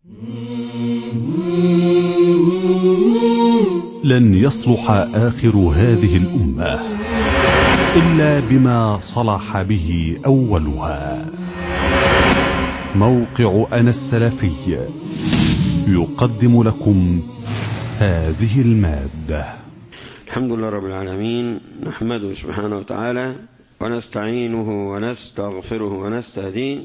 لن يصلح آخر هذه الأمة إلا بما صلح به أولها موقع أنا السلفي يقدم لكم هذه المادة الحمد لله رب العالمين نحمده سبحانه وتعالى ونستعينه ونستغفره ونستهديه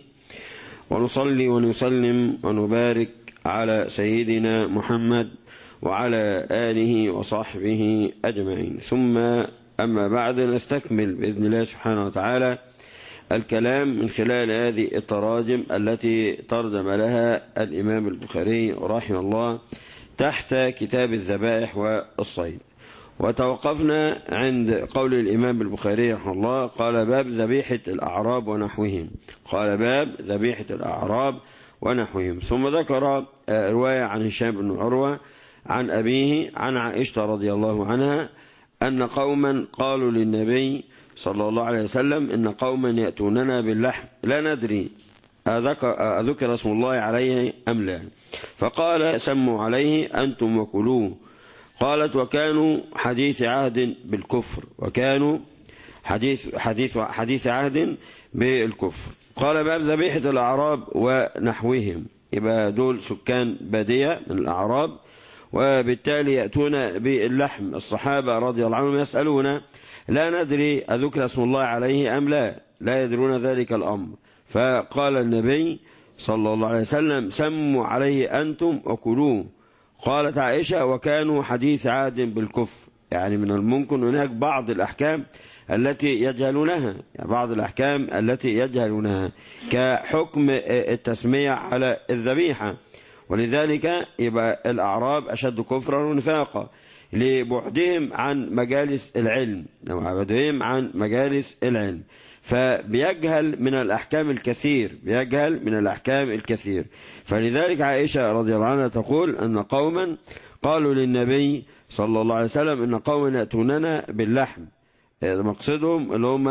ونصلي ونسلم ونبارك على سيدنا محمد وعلى آله وصحبه أجمعين ثم أما بعد نستكمل بإذن الله سبحانه وتعالى الكلام من خلال هذه التراجم التي ترجم لها الإمام البخاري رحمه الله تحت كتاب الذبائح والصيد وتوقفنا عند قول الإمام البخاري رحمه الله قال باب ذبيحة الأعراب ونحوهم قال باب ذبيحة الأعراب ونحوهم ثم ذكر رواية عن هشام بن عروة عن أبيه عن عائشة رضي الله عنها أن قوما قالوا للنبي صلى الله عليه وسلم إن قوما يأتوننا باللحم لا ندري أذكر اسم الله عليه أم لا فقال سموا عليه أنتم وكلوه قالت وكانوا حديث عهد بالكفر وكانوا حديث حديث حديث عهد بالكفر قال باب ذبيحة الأعراب ونحوهم يبقى دول سكان بادية من الأعراب وبالتالي يأتون باللحم الصحابة رضي الله عنهم يسألون لا ندري أذكر اسم الله عليه أم لا لا يدرون ذلك الأمر فقال النبي صلى الله عليه وسلم سموا عليه أنتم وكلوه قالت عائشة وكانوا حديث عهد بالكفر يعني من الممكن هناك بعض الأحكام التي يجهلونها يعني بعض الأحكام التي يجهلونها كحكم التسمية على الذبيحة ولذلك يبقى الأعراب أشد كفرا ونفاقا لبعدهم عن مجالس العلم بعدهم عن مجالس العلم فبيجهل من الأحكام الكثير بيجهل من الأحكام الكثير فلذلك عائشة رضي الله عنها تقول أن قوما قالوا للنبي صلى الله عليه وسلم أن قوما يأتوننا باللحم مقصدهم اللي هم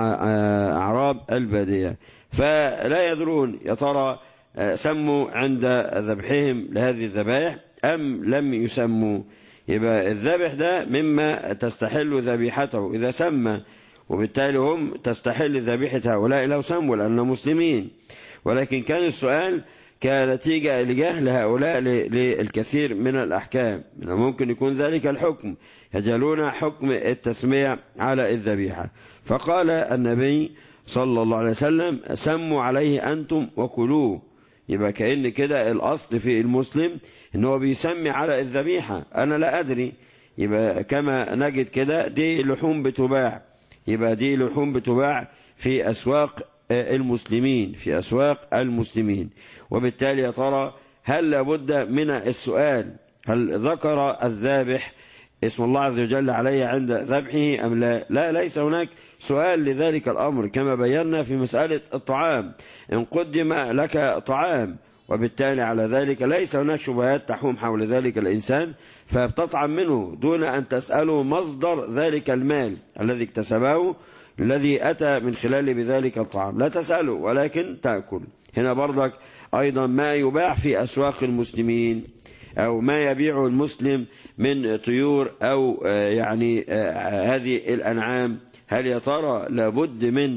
أعراب البادية فلا يدرون يا ترى سموا عند ذبحهم لهذه الذبائح أم لم يسموا يبقى الذبح ده مما تستحل ذبيحته إذا سمى وبالتالي هم تستحل ذبيحة هؤلاء لو سموا لأنهم مسلمين ولكن كان السؤال كنتيجة لجهل هؤلاء للكثير من الأحكام ممكن يكون ذلك الحكم يجهلون حكم التسمية على الذبيحة فقال النبي صلى الله عليه وسلم سموا عليه أنتم وكلوه يبقى كأن كده الأصل في المسلم ان هو بيسمي على الذبيحة أنا لا أدري يبقى كما نجد كده دي لحوم بتباع يبقى دي لحوم بتباع في أسواق المسلمين في أسواق المسلمين وبالتالي يا ترى هل لابد من السؤال هل ذكر الذابح اسم الله عز وجل عليه عند ذبحه أم لا لا ليس هناك سؤال لذلك الأمر كما بينا في مسألة الطعام إن قدم لك طعام وبالتالي على ذلك ليس هناك شبهات تحوم حول ذلك الإنسان فبتطعم منه دون أن تسأله مصدر ذلك المال الذي اكتسبه الذي أتى من خلال بذلك الطعام لا تسأله ولكن تأكل هنا برضك أيضا ما يباع في أسواق المسلمين أو ما يبيعه المسلم من طيور أو يعني هذه الأنعام هل يا ترى لابد من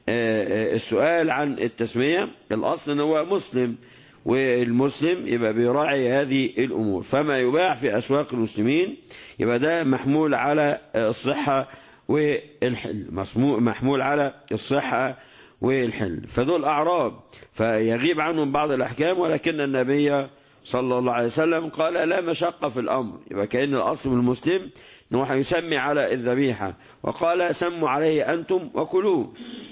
السؤال عن التسمية الأصل أنه هو مسلم والمسلم يبقى بيراعي هذه الأمور فما يباع في أسواق المسلمين يبقى ده محمول على الصحة والحل محمول على الصحة والحل فدول أعراب فيغيب عنهم بعض الأحكام ولكن النبي صلى الله عليه وسلم قال لا مشقة في الأمر يبقى كأن الأصل من المسلم أنه يسمي على الذبيحة وقال سموا عليه أنتم وكلوه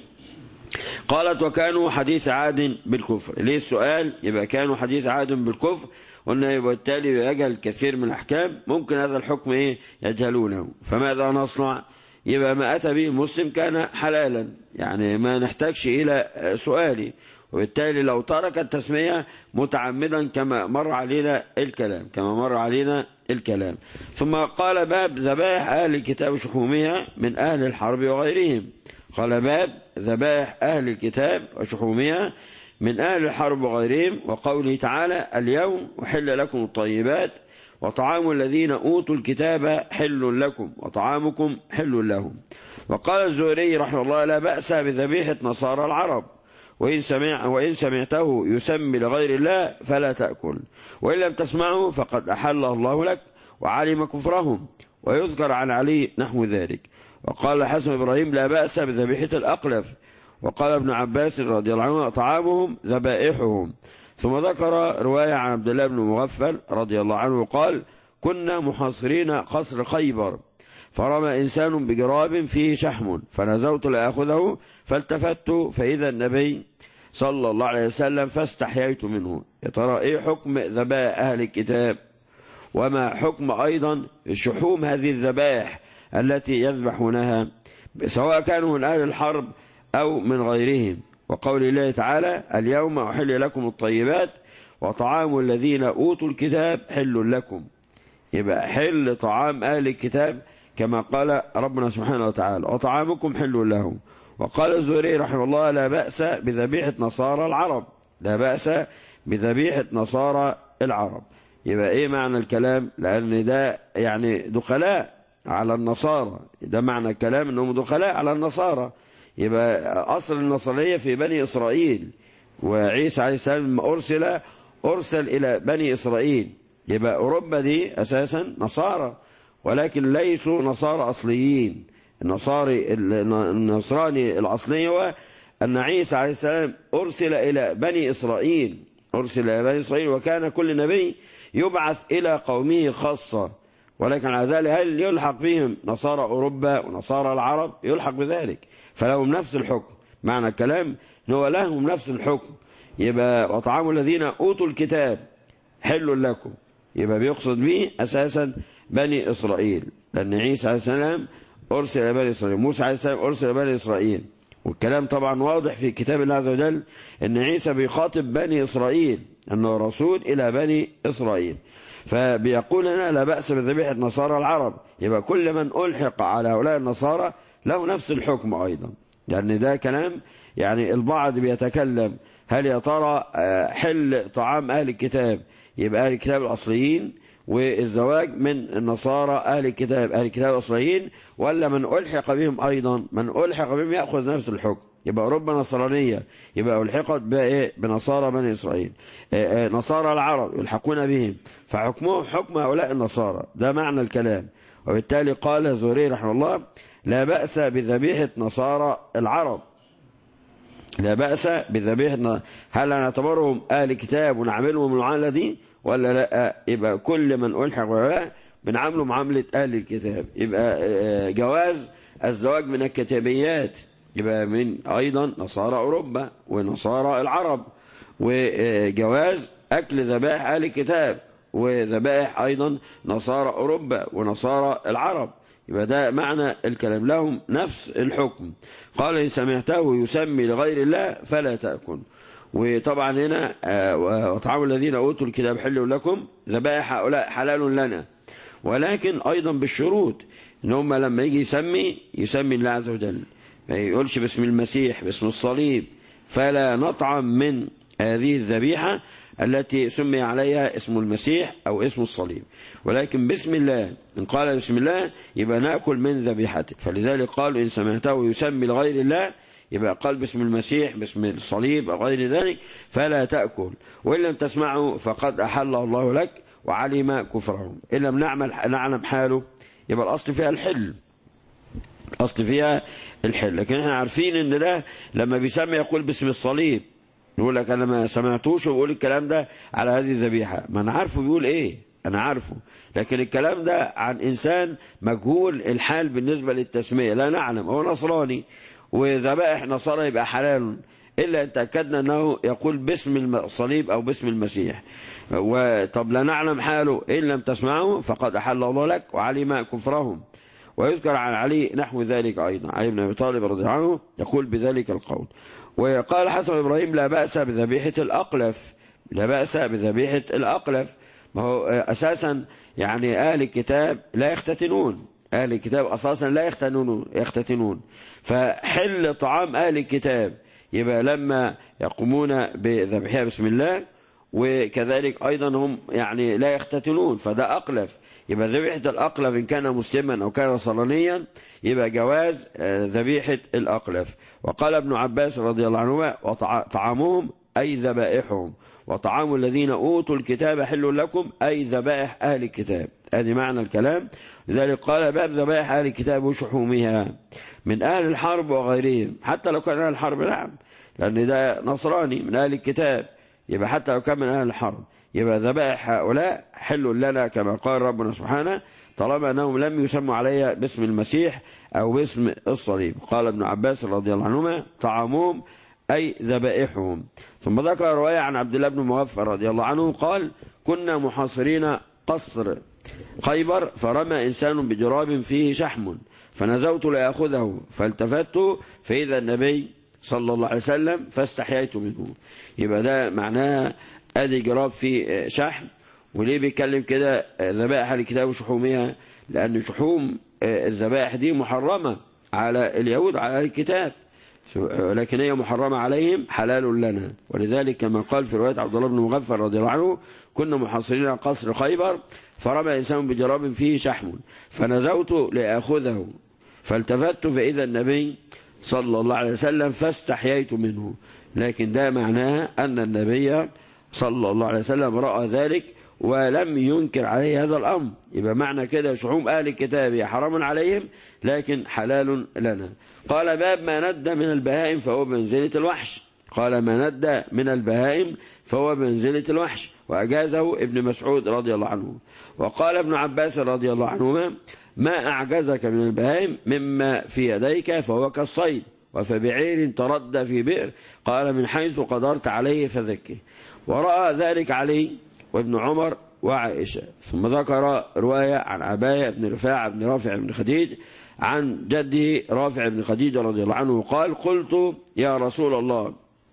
قالت وكانوا حديث عاد بالكفر ليه السؤال يبقى كانوا حديث عاد بالكفر قلنا يبقى بالتالي يجهل الكثير من الأحكام ممكن هذا الحكم إيه يجهلونه فماذا نصنع يبقى ما أتى به المسلم كان حلالا يعني ما نحتاجش إلى سؤالي وبالتالي لو ترك التسمية متعمدا كما مر علينا الكلام كما مر علينا الكلام ثم قال باب ذبائح أهل الكتاب شحومها من أهل الحرب وغيرهم قال باب ذبائح أهل الكتاب وشحومها من أهل الحرب وغيرهم وقوله تعالى اليوم أحل لكم الطيبات وطعام الذين أوتوا الكتاب حل لكم وطعامكم حل لهم وقال الزهري رحمه الله لا بأس بذبيحة نصارى العرب وإن, سمع وإن سمعته يسمي لغير الله فلا تأكل وإن لم تسمعه فقد أحله الله لك وعلم كفرهم ويذكر عن علي نحو ذلك وقال حسن إبراهيم لا بأس بذبيحة الأقلف وقال ابن عباس رضي الله عنه طعامهم ذبائحهم ثم ذكر رواية عن عبد الله بن مغفل رضي الله عنه قال كنا محاصرين قصر خيبر فرمى إنسان بجراب فيه شحم فنزلت لأخذه فالتفت فإذا النبي صلى الله عليه وسلم فاستحييت منه يا ترى إيه حكم ذبائح أهل الكتاب وما حكم أيضا شحوم هذه الذبائح التي يذبحونها سواء كانوا من أهل الحرب أو من غيرهم وقول الله تعالى اليوم أحل لكم الطيبات وطعام الذين أوتوا الكتاب حل لكم يبقى حل طعام أهل الكتاب كما قال ربنا سبحانه وتعالى وطعامكم حل لهم وقال الزهري رحمه الله لا بأس بذبيحة نصارى العرب لا بأس بذبيحة نصارى العرب يبقى ايه معنى الكلام لان ده يعني دخلاء على النصارى ده معنى الكلام انهم دخلاء على النصارى يبقى اصل النصرانية في بني اسرائيل وعيسى عليه السلام ارسل ارسل الى بني اسرائيل يبقى اوروبا دي اساسا نصارى ولكن ليسوا نصارى اصليين النصاري النصراني الاصلي هو ان عيسى عليه السلام ارسل الى بني اسرائيل ارسل الى بني اسرائيل وكان كل نبي يبعث إلى قومه خاصة ولكن على ذلك هل يلحق بهم نصارى أوروبا ونصارى العرب يلحق بذلك فلهم نفس الحكم معنى الكلام هو لهم نفس الحكم يبقى وطعام الذين أوتوا الكتاب حل لكم يبقى بيقصد به أساسا بني إسرائيل لأن عيسى عليه السلام أرسل إلى بني إسرائيل موسى عليه السلام أرسل إلى بني إسرائيل والكلام طبعا واضح في كتاب الله عز وجل أن عيسى بيخاطب بني إسرائيل أنه رسول إلى بني إسرائيل فبيقول لنا لا بأس بذبيحة نصارى العرب يبقى كل من ألحق على هؤلاء النصارى له نفس الحكم أيضا لأن ده كلام يعني البعض بيتكلم هل يا ترى حل طعام أهل الكتاب يبقى أهل الكتاب الأصليين والزواج من النصارى أهل الكتاب أهل الكتاب الأصليين ولا من ألحق بهم أيضا من ألحق بهم يأخذ نفس الحكم يبقى أوروبا نصرانية يبقى ألحقت بإيه بنصارى بني إسرائيل نصارى العرب يلحقون بهم فحكمهم حكم هؤلاء النصارى ده معنى الكلام وبالتالي قال الزهري رحمه الله لا بأس بذبيحة نصارى العرب لا بأس بذبيحة هل نعتبرهم أهل كتاب ونعملهم المعاملة دي ولا لا يبقى كل من ألحق ولا بنعامله معاملة أهل الكتاب يبقى جواز الزواج من الكتابيات يبقى من أيضا نصارى أوروبا ونصارى العرب وجواز أكل ذبائح أهل الكتاب وذبائح أيضا نصارى أوروبا ونصارى العرب يبقى ده معنى الكلام لهم نفس الحكم قال إن سمعته يسمي لغير الله فلا تأكل وطبعا هنا وطعام الذين أوتوا الكتاب حل لكم ذبائح هؤلاء حلال لنا ولكن أيضا بالشروط إن هم لما يجي يسمي يسمي الله عز وجل ما يقولش باسم المسيح باسم الصليب فلا نطعم من هذه الذبيحة التي سمي عليها اسم المسيح أو اسم الصليب ولكن بسم الله إن قال بسم الله يبقى نأكل من ذبيحته فلذلك قالوا إن سمعته يسمي لغير الله يبقى قال باسم المسيح باسم الصليب أو غير ذلك فلا تأكل وإن لم تسمعه فقد أحله الله لك وعلم كفرهم إن لم نعمل نعلم حاله يبقى الأصل فيها الحل الأصل فيها الحل لكن احنا عارفين ان ده لما بيسمي يقول باسم الصليب يقول لك انا ما سمعتوش وبقول الكلام ده على هذه الذبيحة ما انا عارفه بيقول ايه انا عارفه لكن الكلام ده عن انسان مجهول الحال بالنسبة للتسمية لا نعلم هو نصراني وذبائح نصارى يبقى حلال إلا أن تأكدنا أنه يقول باسم الصليب أو باسم المسيح وطب لا نعلم حاله إن لم تسمعه فقد أحل الله لك وعلم كفرهم ويذكر عن علي نحو ذلك أيضا علي بن أبي طالب رضي الله عنه يقول بذلك القول وقال حسن إبراهيم لا بأس بذبيحة الأقلف لا بأس بذبيحة الأقلف ما هو أساسا يعني أهل الكتاب لا يختتنون أهل الكتاب أساسا لا يختنون يختتنون فحل طعام أهل الكتاب يبقى لما يقومون بذبحها بسم الله وكذلك أيضا هم يعني لا يختتنون فده أقلف يبقى ذبيحة الأقلف إن كان مسلما أو كان صلانيا يبقى جواز ذبيحة الأقلف وقال ابن عباس رضي الله عنهما وطعامهم أي ذبائحهم وطعام الذين أوتوا الكتاب حل لكم أي ذبائح أهل الكتاب هذه معنى الكلام لذلك قال باب ذبائح أهل الكتاب وشحومها من أهل الحرب وغيرهم حتى لو كان أهل الحرب نعم لأن ده نصراني من أهل الكتاب يبقى حتى لو كان من أهل الحرب يبقى ذبائح هؤلاء حل لنا كما قال ربنا سبحانه طالما أنهم لم يسموا عليها باسم المسيح أو باسم الصليب قال ابن عباس رضي الله عنهما طعامهم أي ذبائحهم ثم ذكر رواية عن عبد الله بن مغفر رضي الله عنه قال كنا محاصرين قصر خيبر فرمى إنسان بجراب فيه شحم فنزوت لأخذه فالتفت فإذا النبي صلى الله عليه وسلم فاستحييت منه يبقى ده معناها ادي جراب فيه شحم وليه بيتكلم كده ذبائح الكتاب وشحومها لأن شحوم الذبائح دي محرمة على اليهود على الكتاب لكن هي محرمة عليهم حلال لنا ولذلك كما قال في رواية عبد الله بن مغفر رضي الله عنه كنا محاصرين قصر خيبر فرمى إنسان بجراب فيه شحم فنزوت لأخذه فالتفت فإذا النبي صلى الله عليه وسلم فاستحييت منه لكن ده معناه أن النبي صلى الله عليه وسلم رأى ذلك ولم ينكر عليه هذا الأمر يبقى معنى كده شحوم أهل الكتاب حرام عليهم لكن حلال لنا قال باب ما ند من البهائم فهو بمنزلة الوحش قال ما ند من البهائم فهو بمنزلة الوحش وأجازه ابن مسعود رضي الله عنه وقال ابن عباس رضي الله عنهما ما أعجزك من البهائم مما في يديك فهو كالصيد وفبعير ترد في بئر قال من حيث قدرت عليه فذكه ورأى ذلك علي وابن عمر وعائشة ثم ذكر رواية عن عباية بن رفاعة بن رافع بن خديج عن جده رافع بن خديج رضي الله عنه قال قلت يا رسول الله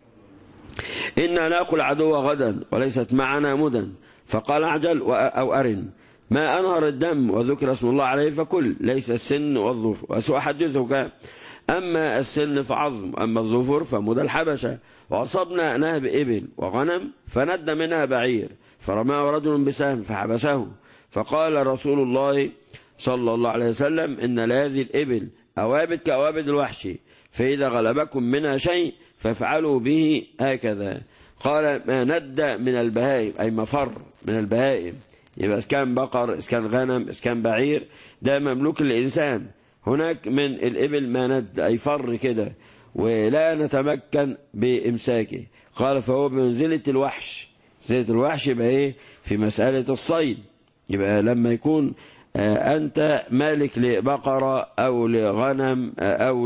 إنا نأكل عدو غدا وليست معنا مدى فقال اعجل أو أرن ما أنهر الدم وذكر اسم الله عليه فكل ليس السن والظفر وسأحدثك أما السن فعظم أما الظفر فمدى الحبشة وأصبنا نهب إبل وغنم فند منها بعير فرماه رجل بسهم فحبسه فقال رسول الله صلى الله عليه وسلم إن لهذه الإبل أوابد كأوابد الوحش فإذا غلبكم منها شيء فافعلوا به هكذا قال ما ند من البهائم أي مفر من البهائم يبقى إسكان بقر إسكان غنم إسكان بعير ده مملوك للإنسان هناك من الإبل ما ند أي فر كده ولا نتمكن بإمساكه قال فهو بمنزلة الوحش منزلة الوحش يبقى إيه في مسألة الصيد يبقى لما يكون أنت مالك لبقرة أو لغنم أو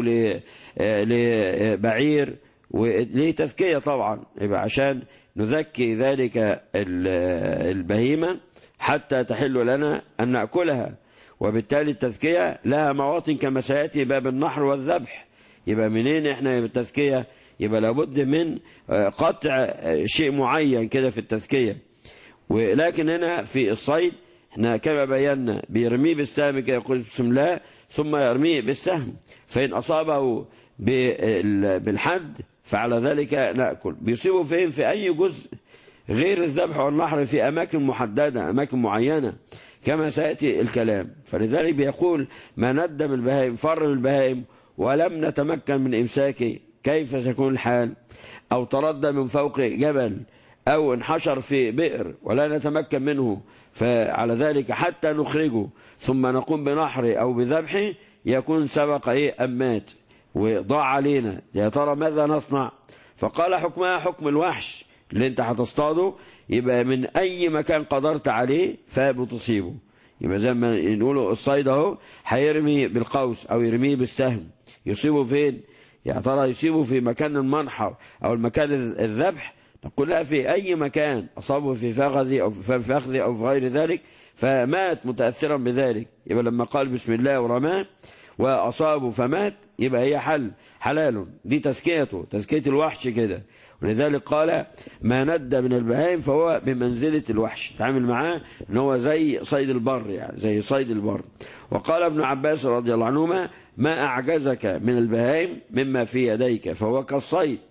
لبعير وليه تزكية طبعا يبقى عشان نذكي ذلك البهيمة حتى تحل لنا أن نأكلها وبالتالي التزكية لها مواطن كما سيأتي باب النحر والذبح يبقى منين احنا بالتزكية يبقى لابد من قطع شيء معين كده في التزكية ولكن هنا في الصيد احنا كما بينا بيرميه بالسهم كده يقول بسم الله ثم يرميه بالسهم فإن أصابه بالحد فعلى ذلك نأكل بيصيبه فين في أي جزء غير الذبح والنحر في أماكن محددة أماكن معينة كما سيأتي الكلام فلذلك بيقول ما ندم البهائم فر البهائم ولم نتمكن من إمساكه كيف سيكون الحال أو تردى من فوق جبل أو انحشر في بئر ولا نتمكن منه فعلى ذلك حتى نخرجه ثم نقوم بنحره أو بذبحه يكون سبق إيه أمات وضاع علينا يا ترى ماذا نصنع فقال حكمها حكم الوحش اللي انت هتصطاده يبقى من أي مكان قدرت عليه فبتصيبه يبقى زي ما نقوله الصيد اهو هيرمي بالقوس أو يرميه بالسهم يصيبه فين يا ترى يصيبه في مكان المنحر أو المكان الذبح نقول لا في أي مكان أصابه في فخذي أو في فخذي أو في غير ذلك فمات متأثرا بذلك يبقى لما قال بسم الله ورماه وأصابه فمات يبقى هي حل حلال دي تزكيته تزكية الوحش كده ولذلك قال ما ند من البهائم فهو بمنزلة الوحش تعامل معاه ان هو زي صيد البر يعني زي صيد البر وقال ابن عباس رضي الله عنهما ما أعجزك من البهائم مما في يديك فهو كالصيد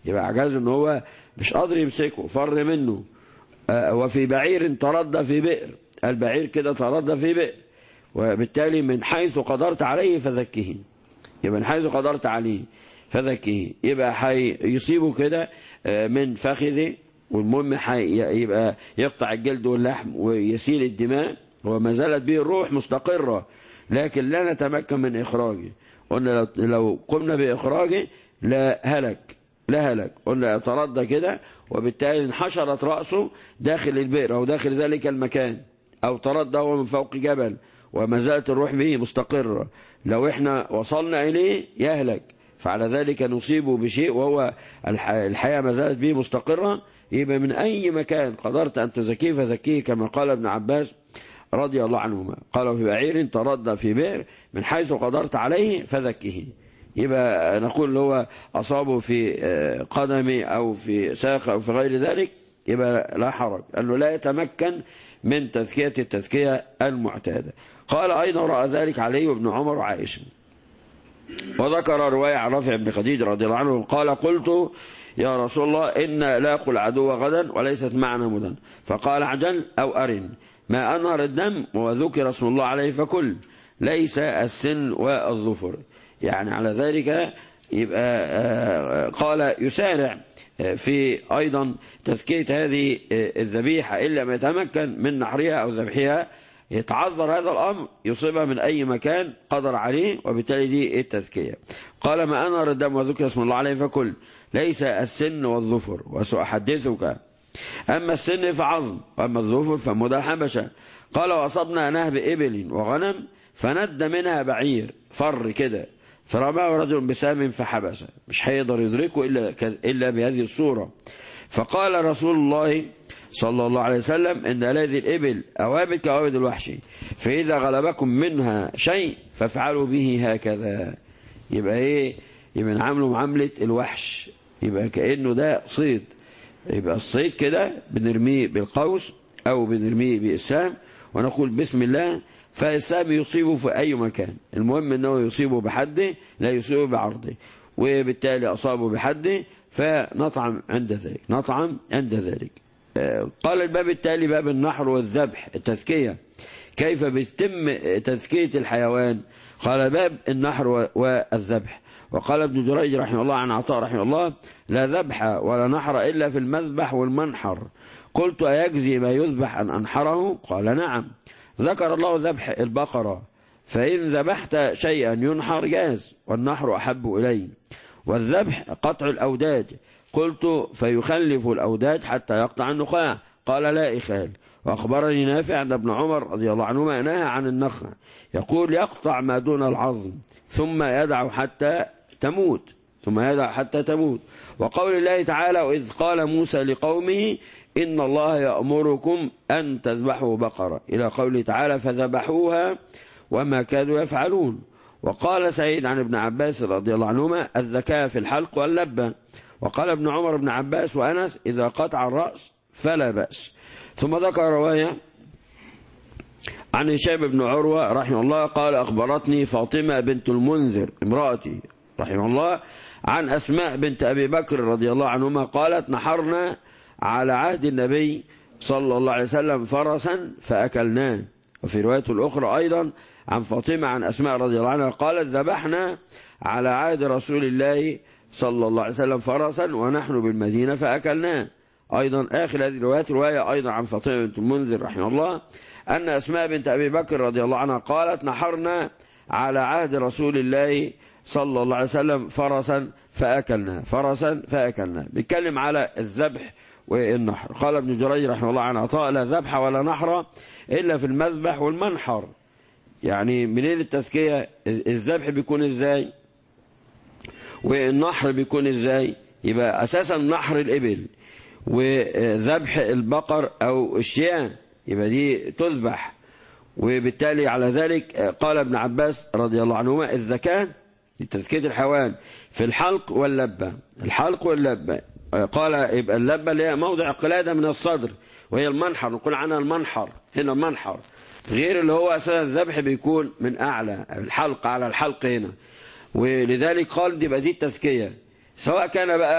يبقى عجزه ان هو مش قادر يمسكه فر منه آه وفي بعير تردى في بئر البعير كده تردى في بئر وبالتالي من حيث قدرت عليه فزكه يبقى من حيث قدرت عليه فزكه يبقى حي يصيبه كده من فخذه والمهم يبقى يقطع الجلد واللحم ويسيل الدماء وما زالت به الروح مستقرة لكن لا نتمكن من إخراجه قلنا لو قمنا بإخراجه لا هلك لا هلك قلنا تردى كده وبالتالي انحشرت رأسه داخل البئر أو داخل ذلك المكان أو تردى هو من فوق جبل وما زالت الروح به مستقرة لو احنا وصلنا إليه يهلك فعلى ذلك نصيبه بشيء وهو الحياة ما زالت به مستقرة يبقى من أي مكان قدرت أن تزكيه فزكيه كما قال ابن عباس رضي الله عنهما قال في بعير تردى في بئر من حيث قدرت عليه فزكيه يبقى نقول هو أصابه في قدمه أو في ساقه أو في غير ذلك يبقى لا حرج أنه لا يتمكن من تزكية التزكية المعتادة قال أيضا رأى ذلك علي بن عمر وعائشة وذكر رواية عن رافع بن خديج رضي الله عنه قال قلت يا رسول الله إن لاقوا العدو غدا وليست معنا مدن فقال عجل أو أرن ما أنهر الدم وذكر اسم الله عليه فكل ليس السن والظفر يعني على ذلك يبقى قال يسارع في أيضا تزكية هذه الذبيحة إلا ما يتمكن من نحرها أو ذبحها يتعذر هذا الأمر يصيبها من أي مكان قدر عليه وبالتالي دي التزكية قال ما أنهر الدم وذكر اسم الله عليه فكل ليس السن والظفر وسأحدثك أما السن فعظم وأما الظفر فمدى حبشة قال وأصبنا نهب إبل وغنم فند منها بعير فر كده فرماه رجل بسام فحبسه مش هيقدر يدركه إلا, إلا بهذه الصورة فقال رسول الله صلى الله عليه وسلم إن هذه الإبل أوابد كأوابد الوحش فإذا غلبكم منها شيء فافعلوا به هكذا يبقى إيه يبقى نعامله معاملة الوحش يبقى كأنه ده صيد يبقى الصيد كده بنرميه بالقوس أو بنرميه بالسام ونقول بسم الله فالسام يصيبه في أي مكان المهم أنه يصيبه بحده لا يصيبه بعرضه وبالتالي أصابه بحده فنطعم عند ذلك نطعم عند ذلك قال الباب التالي باب النحر والذبح التزكية كيف بتتم تزكية الحيوان قال باب النحر والذبح وقال ابن جريج رحمه الله عن عطاء رحمه الله لا ذبح ولا نحر إلا في المذبح والمنحر قلت أيجزي ما يذبح أن أنحره قال نعم ذكر الله ذبح البقرة فإن ذبحت شيئا ينحر جاز والنحر أحب إلي والذبح قطع الأوداج قلت فيخلف الأوداج حتى يقطع النخاع قال لا إخال وأخبرني نافع أن ابن عمر رضي الله عنهما نهى عن النخع يقول يقطع ما دون العظم ثم يدع حتى تموت ثم يدع حتى تموت وقول الله تعالى وإذ قال موسى لقومه إن الله يأمركم أن تذبحوا بقرة إلى قوله تعالى فذبحوها وما كانوا يفعلون وقال سعيد عن ابن عباس رضي الله عنهما الذكاء في الحلق واللبة وقال ابن عمر بن عباس وأنس إذا قطع الرأس فلا بأس ثم ذكر رواية عن هشام بن عروة رحمه الله قال أخبرتني فاطمة بنت المنذر امرأتي رحمه الله عن أسماء بنت أبي بكر رضي الله عنهما قالت نحرنا على عهد النبي صلى الله عليه وسلم فرسا فأكلناه وفي رواية الأخرى أيضا عن فاطمة عن أسماء رضي الله عنها قالت ذبحنا على عهد رسول الله صلى الله عليه وسلم فرسا ونحن بالمدينة فأكلناه أيضا آخر هذه الروايات رواية أيضا عن فاطمة بنت المنذر رحمه الله أن أسماء بنت أبي بكر رضي الله عنها قالت نحرنا على عهد رسول الله صلى الله عليه وسلم فرسا فأكلنا فرسا فأكلنا بيتكلم على الذبح والنحر قال ابن جريج رحمه الله عن عطاء لا ذبح ولا نحر إلا في المذبح والمنحر يعني منين التزكية الذبح بيكون ازاي والنحر بيكون ازاي يبقى أساسا نحر الإبل وذبح البقر أو الشياه يبقى دي تذبح وبالتالي على ذلك قال ابن عباس رضي الله عنهما الزكاة لتزكية الحيوان في الحلق واللبة الحلق واللبة قال يبقى اللبة اللي هي موضع قلادة من الصدر وهي المنحر نقول عنها المنحر هنا المنحر غير اللي هو أساسا الذبح بيكون من أعلى الحلق على الحلق هنا ولذلك قال دي بقى دي التزكية سواء كان بقى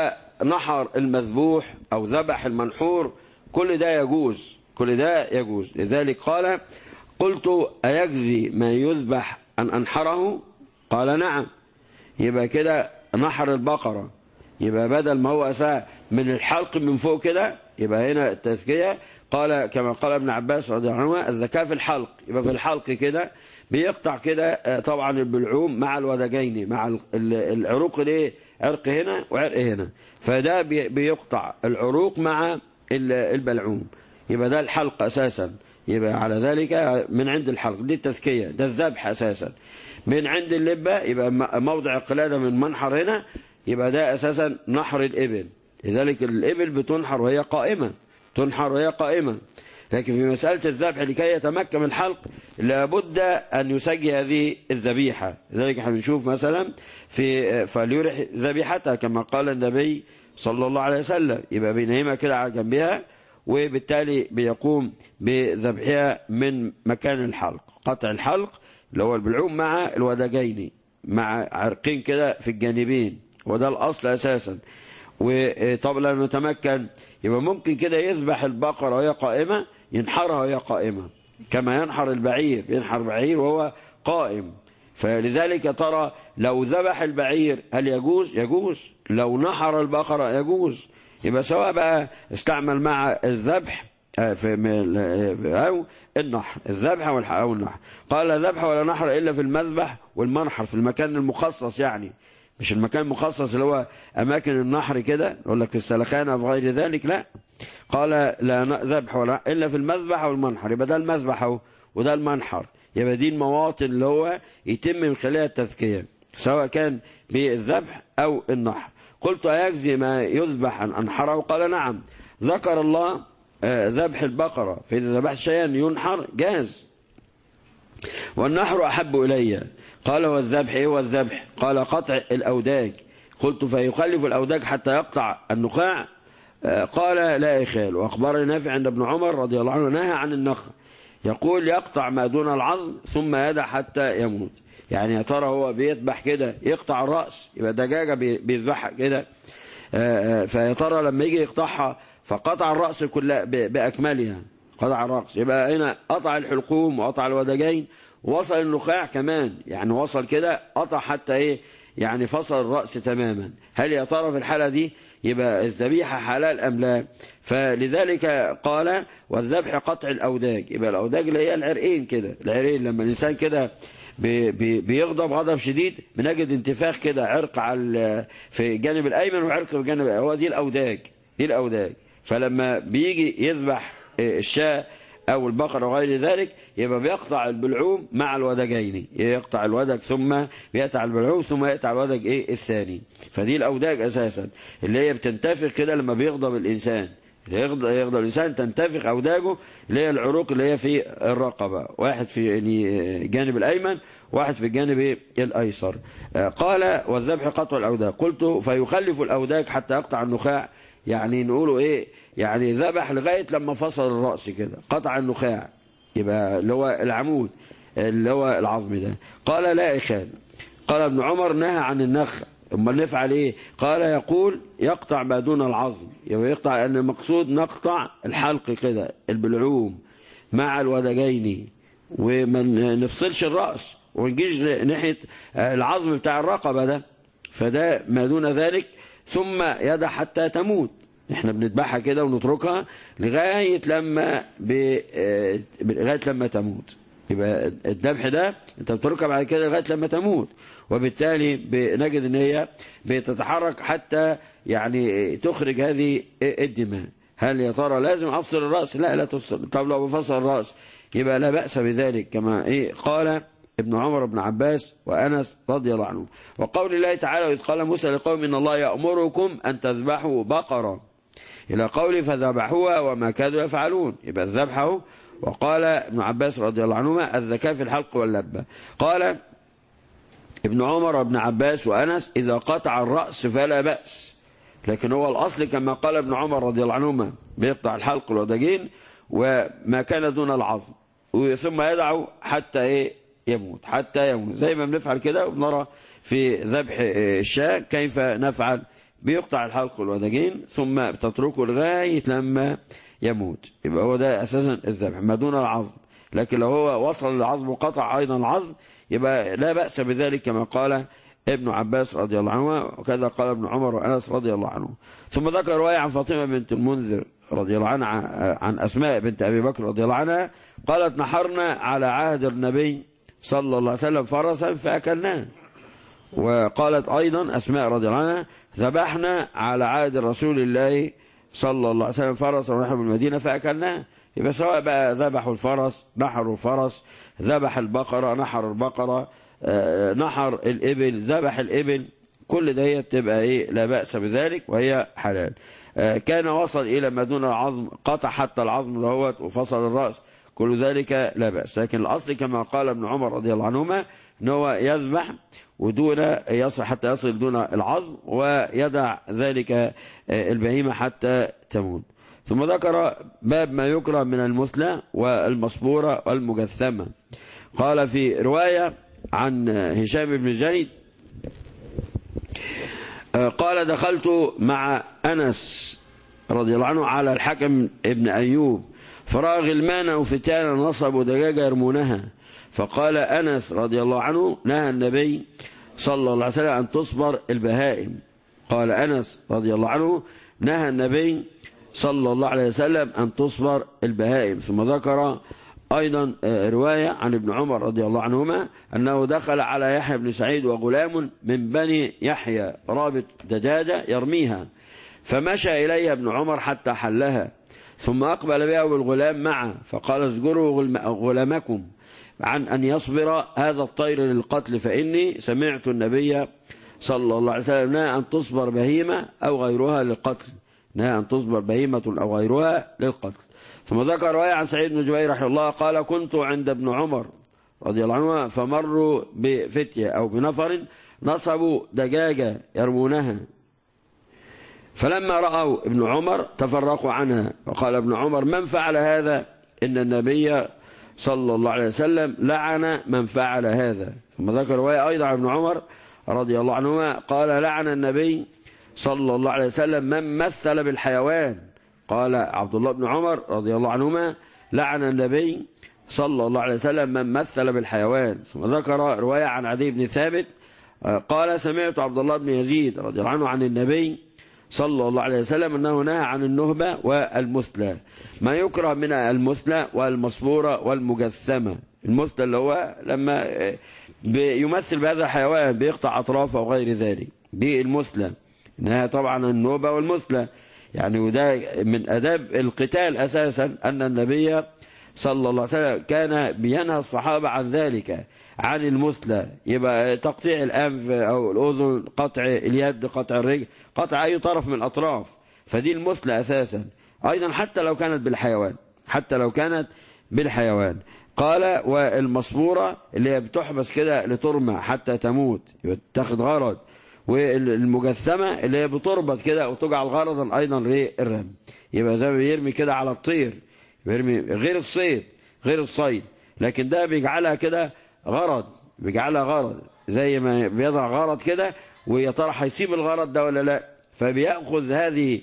نحر المذبوح أو ذبح المنحور كل ده يجوز كل ده يجوز لذلك قال قلت أيجزي ما يذبح أن أنحره قال نعم يبقى كده نحر البقرة يبقى بدل ما هو أساء من الحلق من فوق كده يبقى هنا التزكية قال كما قال ابن عباس رضي الله عنه الزكاة في الحلق يبقى في الحلق كده بيقطع كده طبعا البلعوم مع الودجين مع العروق الايه عرق هنا وعرق هنا فده بيقطع العروق مع البلعوم يبقى ده الحلق أساسا يبقى على ذلك من عند الحلق دي التزكية ده الذبح أساسا من عند اللبة يبقى موضع القلادة من منحر هنا يبقى ده أساسا نحر الإبل لذلك الإبل بتنحر وهي قائمة تنحر وهي قائمة لكن في مسألة الذبح لكي يتمكن من الحلق لابد أن يسجي هذه الذبيحة لذلك احنا بنشوف مثلا في فليرح ذبيحتها كما قال النبي صلى الله عليه وسلم يبقى بينهمها كده على جنبها وبالتالي بيقوم بذبحها من مكان الحلق قطع الحلق اللي هو البلعوم مع الودجين مع عرقين كده في الجانبين وده الأصل أساسا وطب لما نتمكن يبقى ممكن كده يذبح البقرة وهي قائمة ينحرها وهي قائمة كما ينحر البعير ينحر بعير وهو قائم فلذلك ترى لو ذبح البعير هل يجوز يجوز لو نحر البقرة يجوز يبقى سواء بقى استعمل مع الذبح في أو النحر الذبح أو النحر قال ذبح ولا نحر إلا في المذبح والمنحر في المكان المخصص يعني مش المكان المخصص اللي هو أماكن النحر كده يقول لك في السلخانة في غير ذلك لا قال لا ذبح ولا إلا في المذبح والمنحر يبقى ده المذبح أهو وده المنحر يبقى دي المواطن اللي هو يتم من خلالها التذكية سواء كان بالذبح أو النحر قلت أيجزي ما يذبح عن أنحره قال نعم ذكر الله ذبح البقرة فإذا ذبحت شيئا ينحر جاز والنحر أحب إلي قال هو الذبح إيه هو الذبح قال قطع الأوداج قلت فيخلف الأوداج حتى يقطع النخاع قال لا إخال وأخبرني نافع عند ابن عمر رضي الله عنه نهى عن النخ يقول يقطع ما دون العظم ثم يدع حتى يموت يعني يا ترى هو بيذبح كده يقطع الرأس يبقى دجاجة بيذبحها كده فيا ترى لما يجي يقطعها فقطع الرأس كلها بأكملها قطع الرأس يبقى هنا قطع الحلقوم وقطع الودجين وصل النخاع كمان يعني وصل كده قطع حتى ايه يعني فصل الرأس تماما هل يا ترى في الحالة دي يبقى الذبيحة حلال أم لا فلذلك قال والذبح قطع الأوداج يبقى الأوداج اللي هي العرقين كده العرقين لما الإنسان كده بي بي بيغضب غضب شديد بنجد انتفاخ كده عرق على في الجانب الأيمن وعرق في الجانب هو دي الأوداج دي الأوداج فلما بيجي يذبح الشاة أو البقرة وغير ذلك يبقى بيقطع البلعوم مع الودجين يقطع الودج ثم يقطع البلعوم ثم يقطع الودج إيه الثاني فدي الأوداج أساسا اللي هي بتنتفخ كده لما بيغضب الإنسان يغضب, يغضب الإنسان تنتفخ أوداجه اللي هي العروق اللي هي في الرقبة واحد في الجانب الأيمن واحد في الجانب الأيسر قال والذبح قطع الأوداج قلت فيخلف الأوداج حتى يقطع النخاع يعني نقوله ايه يعني ذبح لغاية لما فصل الرأس كده قطع النخاع يبقى اللي هو العمود اللي هو العظم ده قال لا إخان قال ابن عمر نهى عن النخ اما نفعل ايه قال يقول يقطع ما دون العظم يبقى يقطع ان المقصود نقطع الحلق كده البلعوم مع الودجين وما نفصلش الرأس ونجيش ناحية العظم بتاع الرقبة ده فده ما دون ذلك ثم يدع حتى تموت احنا بنذبحها كده ونتركها لغاية لما ب... لغاية لما تموت يبقى الذبح ده انت بتتركها بعد كده لغاية لما تموت وبالتالي بنجد ان هي بتتحرك حتى يعني تخرج هذه الدماء هل يا ترى لازم افصل الرأس لا لا تفصل طب لو بفصل الرأس يبقى لا بأس بذلك كما ايه قال ابن عمر بن عباس وأنس رضي الله عنه وقول الله تعالى إذ قال موسى لقوم إن الله يأمركم أن تذبحوا بقرة إلى قول فذبحوها وما كادوا يفعلون يبقى الذبحه وقال ابن عباس رضي الله عنهما الذكاء في الحلق واللبة قال ابن عمر وابن عباس وأنس إذا قطع الرأس فلا بأس لكن هو الأصل كما قال ابن عمر رضي الله عنهما بيقطع الحلق والودجين وما كان دون العظم ثم يدعو حتى ايه يموت حتى يموت زي ما بنفعل كده وبنرى في ذبح الشاة كيف نفعل بيقطع الحلق والوداجين ثم بتتركه لغاية لما يموت يبقى هو ده أساسا الذبح ما دون العظم لكن لو هو وصل للعظم وقطع أيضا العظم يبقى لا بأس بذلك كما قال ابن عباس رضي الله عنه وكذا قال ابن عمر وأنس رضي الله عنه ثم ذكر رواية عن فاطمة بنت المنذر رضي الله عنها عن أسماء بنت أبي بكر رضي الله عنها قالت نحرنا على عهد النبي صلى الله عليه وسلم فرسا فأكلناه وقالت أيضا أسماء رضي الله عنها ذبحنا على عهد رسول الله صلى الله عليه وسلم فرسا ونحن بالمدينة فأكلناه يبقى سواء بقى ذبحوا الفرس نحروا الفرس ذبح البقرة نحر البقرة نحر الإبل ذبح الإبل كل ده تبقى إيه لا بأس بذلك وهي حلال كان وصل إلى ما دون العظم قطع حتى العظم دهوت وفصل الرأس كل ذلك لا بأس لكن الأصل كما قال ابن عمر رضي الله عنهما ان هو يذبح ودون يصل حتى يصل دون العظم ويدع ذلك البهيمة حتى تموت ثم ذكر باب ما يكره من المثلى والمصبورة والمجثمة قال في رواية عن هشام بن زيد قال دخلت مع أنس رضي الله عنه على الحكم ابن أيوب فرأى غلمانا وفتانا نصبوا دجاجة يرمونها فقال أنس رضي الله عنه نهى النبي صلى الله عليه وسلم أن تصبر البهائم قال أنس رضي الله عنه نهى النبي صلى الله عليه وسلم أن تصبر البهائم ثم ذكر أيضا رواية عن ابن عمر رضي الله عنهما أنه دخل على يحيى بن سعيد وغلام من بني يحيى رابط دجاجة يرميها فمشى إليها ابن عمر حتى حلها ثم أقبل بها والغلام معه فقال اسجروا غلامكم عن أن يصبر هذا الطير للقتل فإني سمعت النبي صلى الله عليه وسلم نهى أن تصبر بهيمة أو غيرها للقتل نهى أن تصبر بهيمة أو غيرها للقتل ثم ذكر رواية عن سعيد بن جبير رحمه الله قال كنت عند ابن عمر رضي الله عنه فمروا بفتية أو بنفر نصبوا دجاجة يرمونها فلما رأوا ابن عمر تفرقوا عنها وقال ابن عمر من فعل هذا إن النبي صلى الله عليه وسلم لعن من فعل هذا ثم ذكر رواية أيضا عن ابن عمر رضي الله عنهما قال لعن النبي صلى الله عليه وسلم من مثل بالحيوان قال عبد الله بن عمر رضي الله عنهما لعن النبي صلى الله عليه وسلم من مثل بالحيوان ثم ذكر رواية عن عدي بن ثابت قال سمعت عبد الله بن يزيد رضي الله عنه عن النبي صلى الله عليه وسلم أنه نهى عن النهبة والمثلى ما يكره من المثلى والمصبورة والمجثمة المثلى اللي هو لما يمثل بهذا الحيوان بيقطع أطرافه وغير ذلك دي المثلى إنها طبعا النهبة والمثلى يعني وده من أداب القتال أساسا أن النبي صلى الله عليه وسلم كان بينهى الصحابة عن ذلك عن المثلى يبقى تقطيع الأنف أو الأذن قطع اليد قطع الرجل قطع أي طرف من الأطراف فدي المثلى أساسا أيضا حتى لو كانت بالحيوان حتى لو كانت بالحيوان قال والمصبورة اللي هي بتحبس كده لترمى حتى تموت يبقى تاخد غرض والمجسمة اللي هي بتربط كده وتجعل غرضا أيضا للرمي يبقى زي ما بيرمي كده على الطير بيرمي غير الصيد غير الصيد لكن ده بيجعلها كده غرض بيجعلها غرض زي ما بيضع غرض كده ويا ترى هيسيب الغرض ده ولا لا فبيأخذ هذه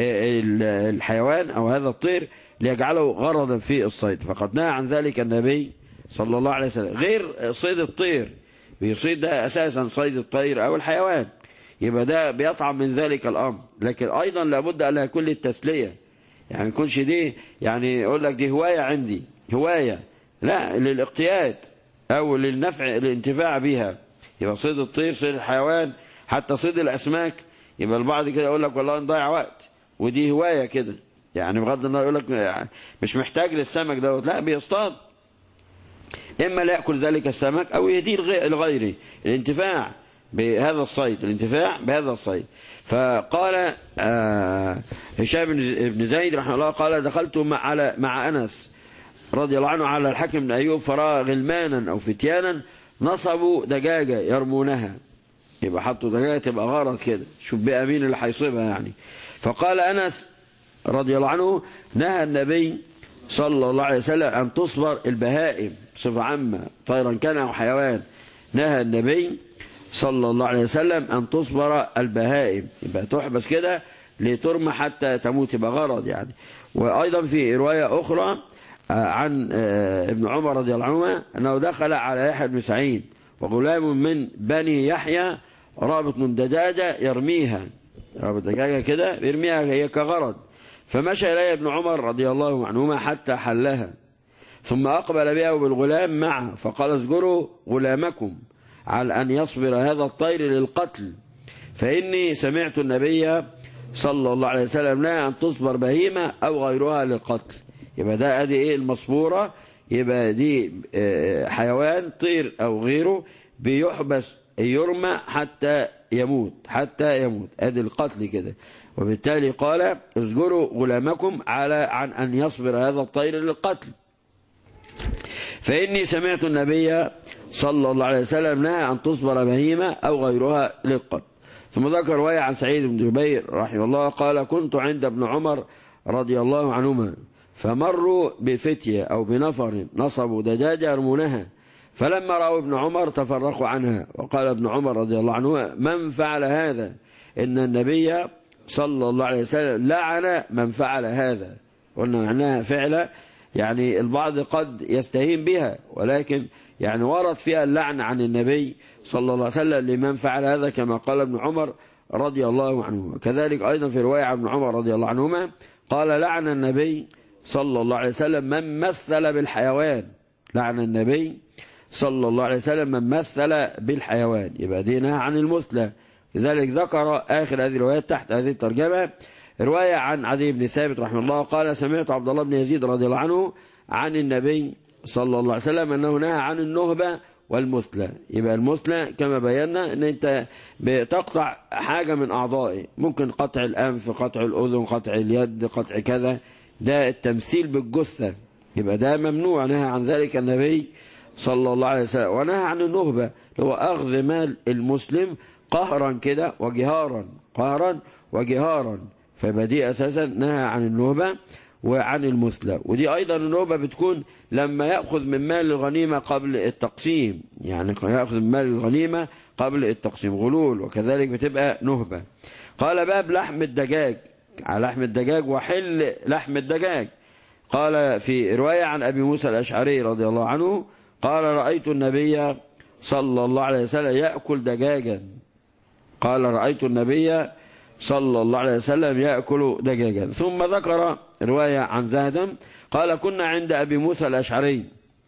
الحيوان أو هذا الطير ليجعله غرضا في الصيد فقد نهى عن ذلك النبي صلى الله عليه وسلم غير صيد الطير بيصيد ده أساسا صيد الطير أو الحيوان يبقى ده بيطعم من ذلك الأمر لكن أيضا لابد أن يكون للتسلية يعني يكونش دي يعني يقول لك دي هواية عندي هواية لا للاقتياد أو للنفع الانتفاع بها يبقى صيد الطير صيد الحيوان حتى صيد الأسماك يبقى البعض كده يقول لك والله نضيع وقت ودي هواية كده يعني بغض النظر يقول لك مش محتاج للسمك دوت لا بيصطاد إما لا يأكل ذلك السمك أو يهديه لغيره الانتفاع بهذا الصيد الانتفاع بهذا الصيد فقال هشام بن زيد رحمه الله قال دخلت مع, على مع أنس رضي الله عنه على الحكم بن أيوب فرأى غلمانا أو فتيانا نصبوا دجاجة يرمونها يبقى حطوا دجاجة تبقى غرض كده شوف بقى مين اللي هيصيبها يعني فقال أنس رضي الله عنه نهى النبي صلى الله عليه وسلم أن تصبر البهائم بصفة عامة طيرا كان أو حيوان نهى النبي صلى الله عليه وسلم أن تصبر البهائم يبقى تحبس كده لترمى حتى تموت يبقى غرض يعني وأيضا في رواية أخرى عن ابن عمر رضي الله عنهما أنه دخل على يحيى بن سعيد وغلام من بني يحيى رابط من دجاجة يرميها رابط دجاجة كده يرميها هي كغرض فمشى إليه ابن عمر رضي الله عنهما حتى حلها ثم أقبل بها بالغلام معه فقال اسجروا غلامكم على أن يصبر هذا الطير للقتل فإني سمعت النبي صلى الله عليه وسلم لا أن تصبر بهيمة أو غيرها للقتل يبقى ده أدي إيه المصبورة يبقى دي حيوان طير أو غيره بيحبس يرمى حتى يموت حتى يموت ادي القتل كده وبالتالي قال اسجروا غلامكم على عن أن يصبر هذا الطير للقتل فإني سمعت النبي صلى الله عليه وسلم نهى أن تصبر بهيمة أو غيرها للقتل ثم ذكر رواية عن سعيد بن جبير رحمه الله قال كنت عند ابن عمر رضي الله عنهما فمروا بفتية أو بنفر نصبوا دجاجة يرمونها فلما رأوا ابن عمر تفرقوا عنها وقال ابن عمر رضي الله عنه من فعل هذا إن النبي صلى الله عليه وسلم لعن من فعل هذا قلنا معناها فعلة يعني البعض قد يستهين بها ولكن يعني ورد فيها اللعن عن النبي صلى الله عليه وسلم لمن فعل هذا كما قال ابن عمر رضي الله عنه كذلك أيضا في رواية عن ابن عمر رضي الله عنهما قال لعن النبي صلى الله عليه وسلم من مثل بالحيوان لعن النبي صلى الله عليه وسلم من مثل بالحيوان يبقى دينها عن المثلى لذلك ذكر آخر هذه الروايات تحت هذه الترجمة رواية عن عدي بن ثابت رحمه الله قال سمعت عبد الله بن يزيد رضي الله عنه عن النبي صلى الله عليه وسلم أنه نهى عن النهبة والمثلى يبقى المثلى كما بينا ان انت بتقطع حاجة من اعضائي ممكن قطع الانف قطع الاذن قطع اليد قطع كذا ده التمثيل بالجثة يبقى ده ممنوع نهى عن ذلك النبي صلى الله عليه وسلم ونهى عن النهبة هو أخذ مال المسلم قهرا كده وجهارا قهرا وجهارا فيبقى دي أساسا نهى عن النهبة وعن المثلى ودي أيضا النهبة بتكون لما يأخذ من مال الغنيمة قبل التقسيم يعني يأخذ من مال الغنيمة قبل التقسيم غلول وكذلك بتبقى نهبة قال باب لحم الدجاج على لحم الدجاج وحل لحم الدجاج قال في رواية عن أبي موسى الأشعري رضي الله عنه قال رأيت النبي صلى الله عليه وسلم يأكل دجاجا قال رأيت النبي صلى الله عليه وسلم يأكل دجاجا ثم ذكر رواية عن زهدم قال كنا عند أبي موسى الأشعري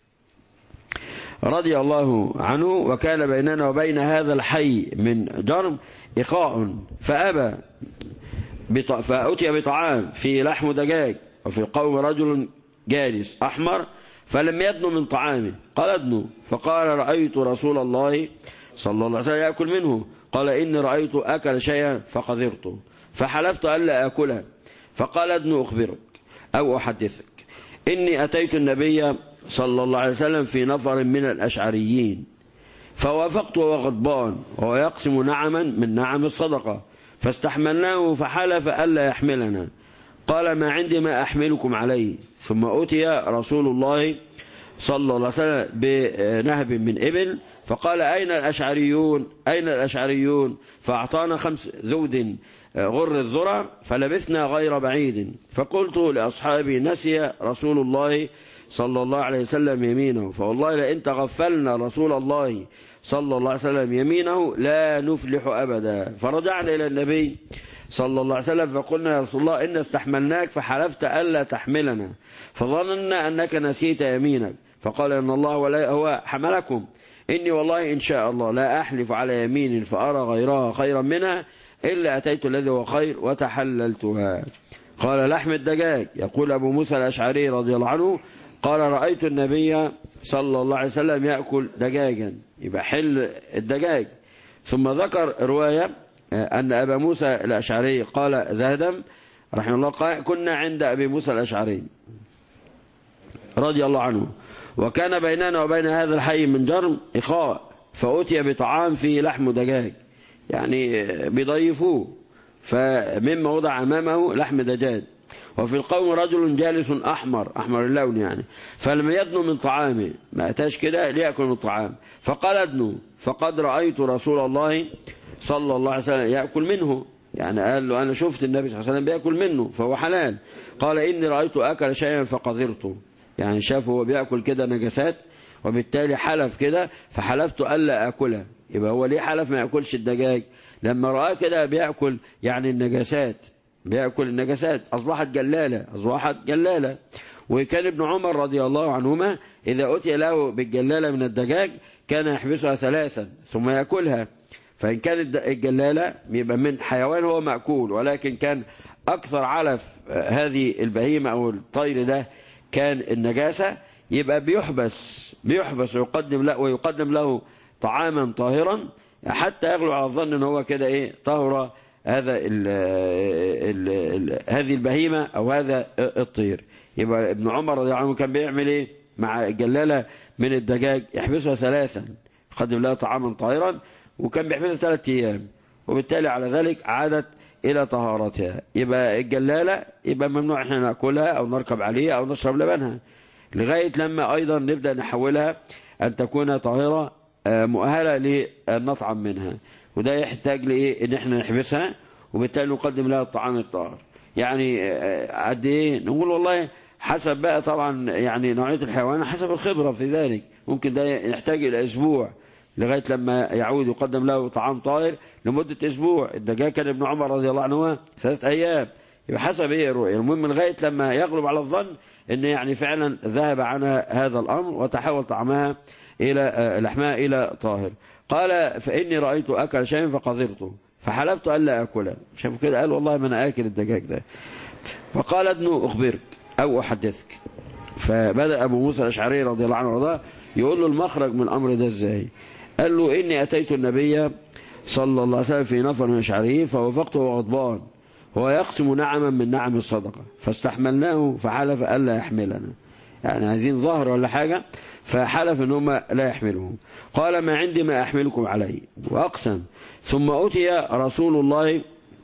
رضي الله عنه وكان بيننا وبين هذا الحي من جرم إخاء فأبى فأتي بطعام في لحم دجاج وفي القوم رجل جالس أحمر فلم يدنو من طعامه قال ادنو فقال رأيت رسول الله صلى الله عليه وسلم يأكل منه قال إني رأيت أكل شيئا فقذرته فحلفت ألا أكله فقال ادنو أخبرك أو أحدثك إني أتيت النبي صلى الله عليه وسلم في نفر من الأشعريين فوافقت وهو غضبان وهو يقسم نعما من نعم الصدقة فاستحملناه فحلف ألا يحملنا قال ما عندي ما أحملكم عليه ثم أتي رسول الله صلى الله عليه وسلم بنهب من إبل فقال أين الأشعريون أين الأشعريون فأعطانا خمس ذود غر الذرة فلبثنا غير بعيد فقلت لأصحابي نسي رسول الله صلى الله عليه وسلم يمينه فوالله لئن تغفلنا رسول الله صلى الله عليه وسلم يمينه لا نفلح أبدا فرجعنا إلى النبي صلى الله عليه وسلم فقلنا يا رسول الله إن استحملناك فحلفت ألا تحملنا فظننا أنك نسيت يمينك فقال إن الله ولا هو حملكم إني والله إن شاء الله لا أحلف على يمين فأرى غيرها خيرا منها إلا أتيت الذي هو خير وتحللتها قال لحم الدجاج يقول أبو موسى الأشعري رضي الله عنه قال رأيت النبي صلى الله عليه وسلم يأكل دجاجا يبقى حل الدجاج ثم ذكر رواية أن أبا موسى الأشعري قال زهدم رحمه الله قال كنا عند أبي موسى الأشعري رضي الله عنه وكان بيننا وبين هذا الحي من جرم إخاء فأتي بطعام فيه لحم دجاج يعني بيضيفوه فمما وضع أمامه لحم دجاج وفي القوم رجل جالس أحمر أحمر اللون يعني فلم يدنو من طعامه ما أتاش كده ليأكل من الطعام فقال ادنو فقد رأيت رسول الله صلى الله عليه وسلم يأكل منه يعني قال له أنا شفت النبي صلى الله عليه وسلم بيأكل منه فهو حلال قال إني رأيت أكل شيئا فقذرته يعني شافه هو بيأكل كده نجسات وبالتالي حلف كده فحلفت ألا أكلها يبقى هو ليه حلف ما يأكلش الدجاج لما رآه كده بيأكل يعني النجسات بيأكل النجسات أصبحت جلالة أصبحت جلالة وكان ابن عمر رضي الله عنهما إذا أتي له بالجلالة من الدجاج كان يحبسها ثلاثا ثم يأكلها فإن كانت الجلالة يبقى من حيوان هو مأكول ولكن كان أكثر علف هذه البهيمة أو الطير ده كان النجاسة يبقى بيحبس بيحبس ويقدم له ويقدم له طعاما طاهرا حتى يغلو على الظن ان هو كده ايه طهر هذا ال ال ال هذه البهيمة او هذا الطير يبقى ابن عمر رضي الله عنه كان بيعمل ايه مع الجلالة من الدجاج يحبسها ثلاثا يقدم لها طعاما طاهرا وكان بيحبسها ثلاث ايام وبالتالي على ذلك عادت الى طهارتها يبقى الجلالة يبقى ممنوع احنا ناكلها او نركب عليها او نشرب لبنها لغاية لما ايضا نبدأ نحولها ان تكون طاهرة مؤهلة للنطعم منها وده يحتاج لإيه إن إحنا نحبسها وبالتالي نقدم لها الطعام الطاهر يعني قد إيه نقول والله حسب بقى طبعا يعني نوعية الحيوان حسب الخبرة في ذلك ممكن ده يحتاج إلى أسبوع لغاية لما يعود يقدم له طعام طاهر لمدة أسبوع الدجاج كان ابن عمر رضي الله عنه ثلاثة أيام يبقى حسب إيه الرؤية المهم لغاية لما يغلب على الظن إن يعني فعلا ذهب عنها هذا الأمر وتحول طعمها إلى لحمها إلى طاهر قال فإني رأيت أكل شيئا فقذرته فحلفت ألا أكله شافوا كده قال والله ما أنا آكل الدجاج ده فقال ابنه أخبرك أو أحدثك فبدأ أبو موسى الأشعري رضي الله عنه وارضاه يقول له المخرج من الأمر ده إزاي قال له إني أتيت النبي صلى الله عليه وسلم في نفر من أشعريه فوافقته غضبان هو يقسم نعما من نعم الصدقة فاستحملناه فحلف ألا يحملنا يعني عايزين ظهر ولا حاجة فحلف ان هم لا يحملهم قال ما عندي ما أحملكم عليه وأقسم ثم أتي رسول الله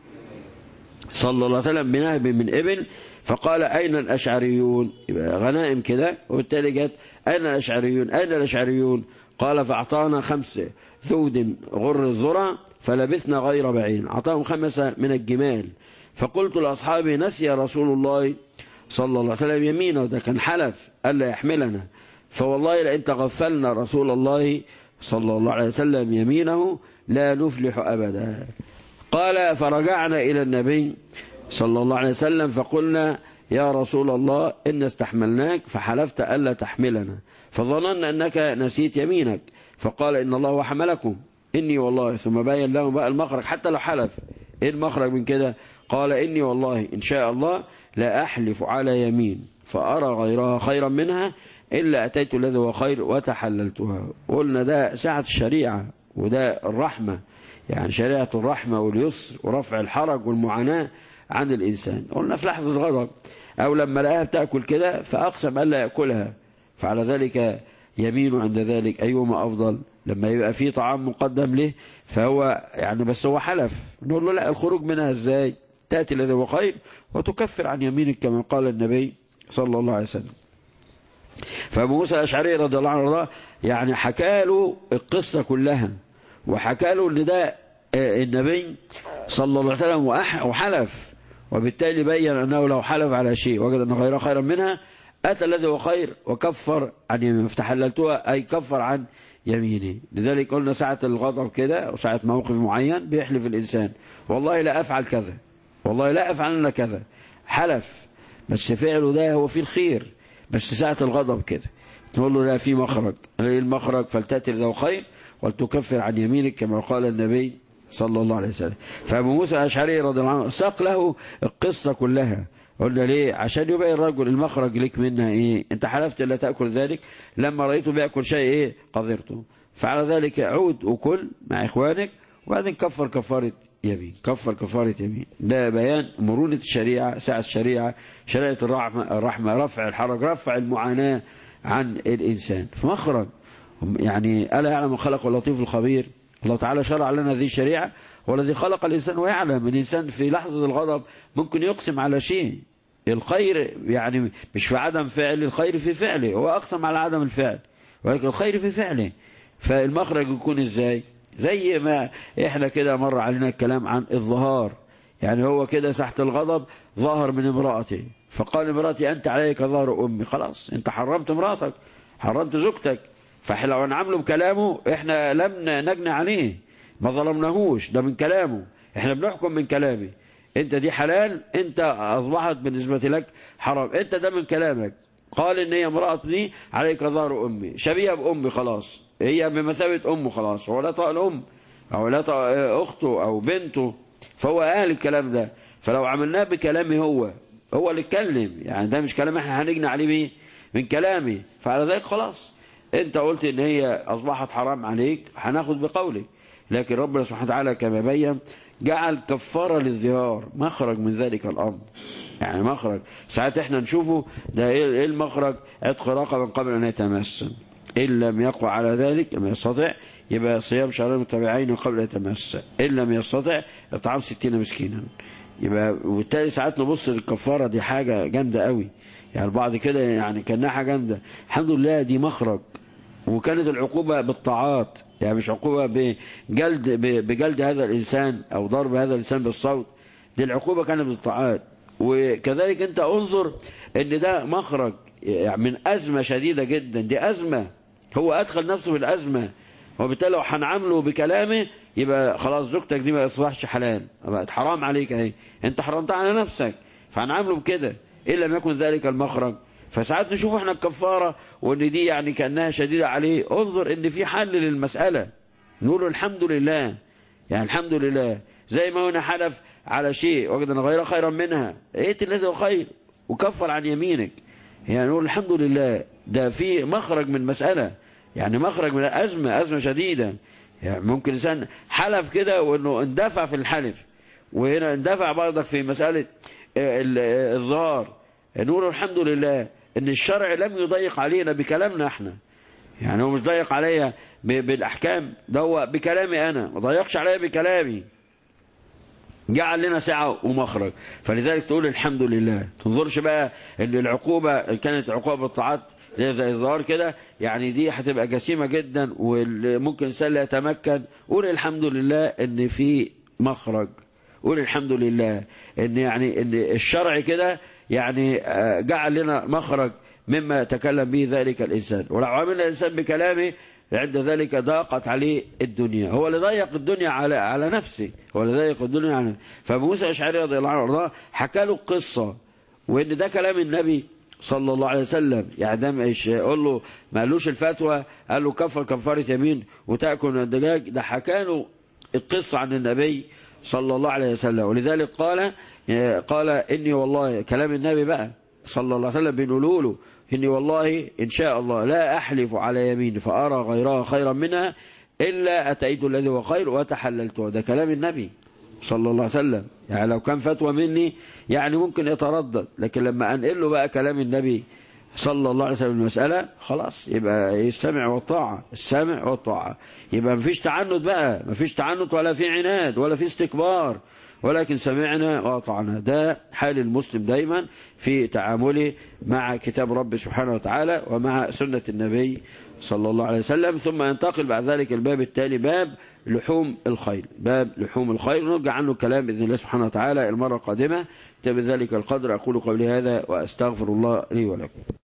صلى الله عليه وسلم بنهب من إبل فقال أين الأشعريون يبقى غنائم كده وبالتالي جت أين الأشعريون أين الأشعريون قال فأعطانا خمس ذود غر الذرة فلبثنا غير بعين أعطاهم خمسة من الجمال فقلت لأصحابي نسي رسول الله صلى الله عليه وسلم يمينه ده كان حلف ألا يحملنا فوالله لئن تغفلنا رسول الله صلى الله عليه وسلم يمينه لا نفلح أبدا قال فرجعنا إلى النبي صلى الله عليه وسلم فقلنا يا رسول الله إن استحملناك فحلفت ألا تحملنا فظننا أنك نسيت يمينك فقال إن الله حملكم إني والله ثم بين لهم بقى المخرج حتى لو حلف إيه المخرج من كده قال إني والله إن شاء الله لا أحلف على يمين فأرى غيرها خيرا منها إلا أتيت الذي هو خير وتحللتها قلنا ده ساعة الشريعة وده الرحمة يعني شريعة الرحمة واليسر ورفع الحرج والمعاناة عن الإنسان قلنا في لحظة غضب أو لما لقاها بتأكل كده فأقسم ألا يأكلها فعلى ذلك يمين عند ذلك أيهما أفضل لما يبقى فيه طعام مقدم له فهو يعني بس هو حلف نقول له لا الخروج منها ازاي تأتي الذي هو خير وتكفر عن يمينك كما قال النبي صلى الله عليه وسلم فابو موسى الاشعري رضي الله عنه رضاه يعني حكى له القصة كلها وحكى له ان ده النبي صلى الله عليه وسلم وحلف وبالتالي بين انه لو حلف على شيء وجد ان غيره خيرا منها أتى الذي هو خير وكفر عن يمينه فتحللتها أي كفر عن يمينه لذلك قلنا ساعة الغضب كده أو ساعة موقف معين بيحلف الإنسان والله لا أفعل كذا والله لا أفعل كذا حلف بس فعله ده هو فيه الخير بس ساعة الغضب كده تقول له لا في مخرج ايه المخرج فلتأتي ذو خير ولتكفر عن يمينك كما قال النبي صلى الله عليه وسلم فأبو موسى الأشعري رضي الله عنه ساق له القصة كلها قلنا ليه عشان يبقى الرجل المخرج لك منها ايه انت حلفت لا تأكل ذلك لما رأيته بيأكل شيء ايه قذرته فعلى ذلك عود وكل مع اخوانك وبعدين كفر كفارة يمين كفر كفارة يمين ده بيان مرونة الشريعة ساعة الشريعة شريعة الرحمة, الرحمة رفع الحرج رفع المعاناة عن الإنسان فمخرج يعني ألا يعلم خلق اللطيف الخبير الله تعالى شرع لنا هذه الشريعة والذي خلق الإنسان ويعلم الإنسان في لحظة الغضب ممكن يقسم على شيء الخير يعني مش في عدم فعل الخير في فعله هو أقسم على عدم الفعل ولكن الخير في فعله فالمخرج يكون ازاي زي ما احنا كده مر علينا الكلام عن الظهار يعني هو كده تحت الغضب ظهر من امرأته فقال امرأتي أنت عليك ظهر أمي خلاص أنت حرمت امرأتك حرمت زوجتك فاحنا لو نعامله بكلامه احنا لم نجني عليه ما ظلمناهوش ده من كلامه احنا بنحكم من كلامه انت دي حلال انت اصبحت بالنسبة لك حرام انت ده من كلامك قال ان هي امرأة دي عليك ظهر امي شبيهة بامي خلاص هي بمثابة امه خلاص هو لا طاق الام او لا طاق اخته او بنته فهو اهل الكلام ده فلو عملناه بكلامه هو هو اللي اتكلم يعني ده مش كلام احنا هنجني عليه بيه من كلامي فعلى ذلك خلاص انت قلت ان هي اصبحت حرام عليك هناخد بقولك لكن ربنا سبحانه وتعالى كما بين جعل كفارة للظهار مخرج من ذلك الامر يعني مخرج ساعات احنا نشوفه ده ايه المخرج عتق رقبه قبل ان يتمسن ان لم يقوى على ذلك لم يستطع يبقى صيام شهرين متابعين قبل ان يتمسن ان لم يستطع اطعام ستين مسكينا يبقى وبالتالي ساعات نبص للكفاره دي حاجه جامده قوي يعني البعض كده يعني كانها حاجه جامده الحمد لله دي مخرج وكانت العقوبة بالطاعات يعني مش عقوبة بجلد بجلد هذا الإنسان أو ضرب هذا الإنسان بالصوت دي العقوبة كانت بالطاعات وكذلك أنت انظر أن ده مخرج يعني من أزمة شديدة جدا دي أزمة هو أدخل نفسه في الأزمة وبالتالي لو هنعامله بكلامه يبقى خلاص زوجتك دي ما يصبحش حلال بقت حرام عليك اهي انت حرمتها على نفسك فهنعامله بكده إن لم يكن ذلك المخرج فساعات نشوف احنا الكفارة وان دي يعني كأنها شديدة عليه انظر ان في حل للمسألة نقول الحمد لله يعني الحمد لله زي ما هنا حلف على شيء وجدنا غير خيرا منها ايت الذي هو خير وكفر عن يمينك يعني نقول الحمد لله ده في مخرج من مسألة يعني مخرج من أزمة أزمة شديدة يعني ممكن إنسان حلف كده وانه اندفع في الحلف وهنا اندفع برضك في مسألة الظهار نقول الحمد لله ان الشرع لم يضيق علينا بكلامنا احنا يعني هو مش ضيق عليا بالاحكام ده هو بكلامي انا ما ضيقش عليا بكلامي جعل لنا سعة ومخرج فلذلك تقول الحمد لله تنظرش بقى ان العقوبة كانت عقوبة بالطاعات زي الظهار كده يعني دي هتبقى جسيمة جدا وممكن الانسان لا يتمكن قول الحمد لله ان في مخرج قول الحمد لله ان يعني ان الشرع كده يعني جعل لنا مخرج مما يتكلم به ذلك الإنسان ولو عمل الإنسان بكلامه عند ذلك ضاقت عليه الدنيا هو اللي ضيق الدنيا على على نفسه هو اللي ضيق الدنيا على فموسى الأشعري رضي الله عنه وارضاه حكى له قصة وإن ده كلام النبي صلى الله عليه وسلم يعني ده مش قال له ما قالوش الفتوى قال له كفر كفارة يمين وتأكل من الدجاج ده حكى له القصة عن النبي صلى الله عليه وسلم ولذلك قال قال إني والله كلام النبي بقى صلى الله عليه وسلم بنقوله له إني والله إن شاء الله لا أحلف على يمين فأرى غيرها خيرا منها إلا أتيت الذي هو خير وتحللته ده كلام النبي صلى الله عليه وسلم يعني لو كان فتوى مني يعني ممكن يتردد لكن لما أنقل له بقى كلام النبي صلى الله عليه وسلم المسألة خلاص يبقى السمع والطاعة السمع والطاعة يبقى مفيش تعنت بقى مفيش تعنت ولا في عناد ولا في استكبار ولكن سمعنا وأطعنا ده حال المسلم دايما في تعامله مع كتاب رب سبحانه وتعالى ومع سنة النبي صلى الله عليه وسلم ثم ينتقل بعد ذلك الباب التالي باب لحوم الخيل باب لحوم الخيل نرجع عنه الكلام بإذن الله سبحانه وتعالى المرة القادمة بذلك القدر أقول قولي هذا وأستغفر الله لي ولكم